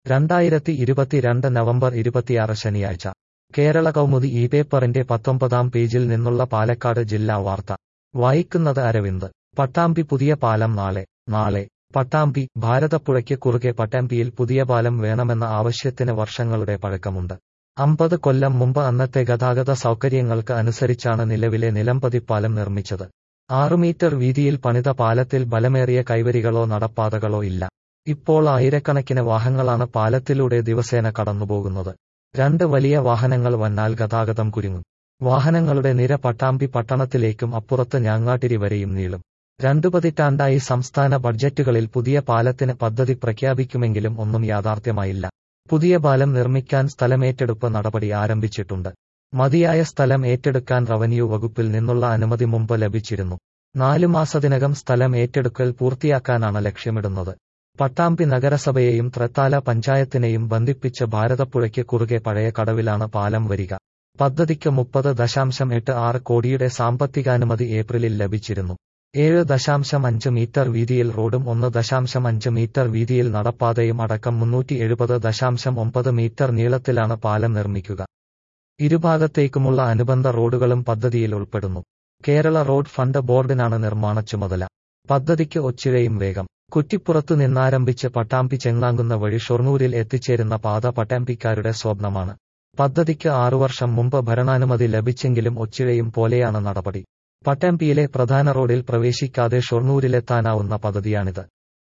രണ്ടായിരത്തി ഇരുപത്തിരണ്ട് നവംബർ ഇരുപത്തിയാറ് ശനിയാഴ്ച കേരള കൗമുദി ഈ പേപ്പറിന്റെ പത്തൊമ്പതാം പേജിൽ നിന്നുള്ള പാലക്കാട് ജില്ലാ വാർത്ത വായിക്കുന്നത് അരവിന്ദ് പട്ടാമ്പി പുതിയ പാലം നാളെ നാളെ പട്ടാമ്പി ഭാരതപ്പുഴയ്ക്ക് കുറുകെ പട്ടാമ്പിയിൽ പുതിയ പാലം വേണമെന്ന ആവശ്യത്തിന് വർഷങ്ങളുടെ പഴക്കമുണ്ട് അമ്പത് കൊല്ലം മുമ്പ് അന്നത്തെ ഗതാഗത സൗകര്യങ്ങൾക്ക് അനുസരിച്ചാണ് നിലവിലെ നിലംപതിപ്പാലം നിർമ്മിച്ചത് ആറു മീറ്റർ വീതിയിൽ പണിത പാലത്തിൽ ബലമേറിയ കൈവരികളോ നടപ്പാതകളോ ഇല്ല ഇപ്പോൾ ആയിരക്കണക്കിന് വാഹനങ്ങളാണ് പാലത്തിലൂടെ ദിവസേന കടന്നുപോകുന്നത് രണ്ട് വലിയ വാഹനങ്ങൾ വന്നാൽ ഗതാഗതം കുരുങ്ങും വാഹനങ്ങളുടെ നിര പട്ടാമ്പി പട്ടണത്തിലേക്കും അപ്പുറത്ത് ഞാങ്ങാട്ടിരി വരെയും നീളും രണ്ടു പതിറ്റാണ്ടായി സംസ്ഥാന ബഡ്ജറ്റുകളിൽ പുതിയ പാലത്തിന് പദ്ധതി പ്രഖ്യാപിക്കുമെങ്കിലും ഒന്നും യാഥാർത്ഥ്യമായില്ല പുതിയ പാലം നിർമ്മിക്കാൻ സ്ഥലമേറ്റെടുപ്പ് നടപടി ആരംഭിച്ചിട്ടുണ്ട് മതിയായ സ്ഥലം ഏറ്റെടുക്കാൻ റവന്യൂ വകുപ്പിൽ നിന്നുള്ള അനുമതി മുമ്പ് ലഭിച്ചിരുന്നു നാലു മാസത്തിനകം സ്ഥലം ഏറ്റെടുക്കൽ പൂർത്തിയാക്കാനാണ് ലക്ഷ്യമിടുന്നത് പട്ടാമ്പി നഗരസഭയെയും ത്രത്താല പഞ്ചായത്തിനെയും ബന്ധിപ്പിച്ച് ഭാരതപ്പുഴയ്ക്ക് കുറുകെ പഴയ കടവിലാണ് പാലം വരിക പദ്ധതിക്ക് മുപ്പത് ദശാംശം എട്ട് ആറ് കോടിയുടെ സാമ്പത്തികാനുമതി ഏപ്രിലിൽ ലഭിച്ചിരുന്നു ഏഴ് ദശാംശം അഞ്ച് മീറ്റർ വീതിയിൽ റോഡും ഒന്ന് ദശാംശം അഞ്ച് മീറ്റർ വീതിയിൽ നടപ്പാതയും അടക്കം മുന്നൂറ്റി എഴുപത് ദശാംശം ഒമ്പത് മീറ്റർ നീളത്തിലാണ് പാലം നിർമ്മിക്കുക ഇരുഭാഗത്തേക്കുമുള്ള അനുബന്ധ റോഡുകളും പദ്ധതിയിൽ ഉൾപ്പെടുന്നു കേരള റോഡ് ഫണ്ട് ബോർഡിനാണ് നിർമ്മാണ ചുമതല പദ്ധതിക്ക് ഒച്ചിഴയും വേഗം കുറ്റിപ്പുറത്തു നിന്നാരംഭിച്ച് പട്ടാമ്പി ചെങ്ങാങ്കുന്ന വഴി ഷൊർണൂരിൽ എത്തിച്ചേരുന്ന പാത പട്ടാമ്പിക്കാരുടെ സ്വപ്നമാണ് പദ്ധതിക്ക് ആറുവർഷം മുമ്പ് ഭരണാനുമതി ലഭിച്ചെങ്കിലും ഒച്ചിഴയും പോലെയാണ് നടപടി പട്ടാമ്പിയിലെ പ്രധാന റോഡിൽ പ്രവേശിക്കാതെ ഷൊർണൂരിലെത്താനാവുന്ന പദ്ധതിയാണിത്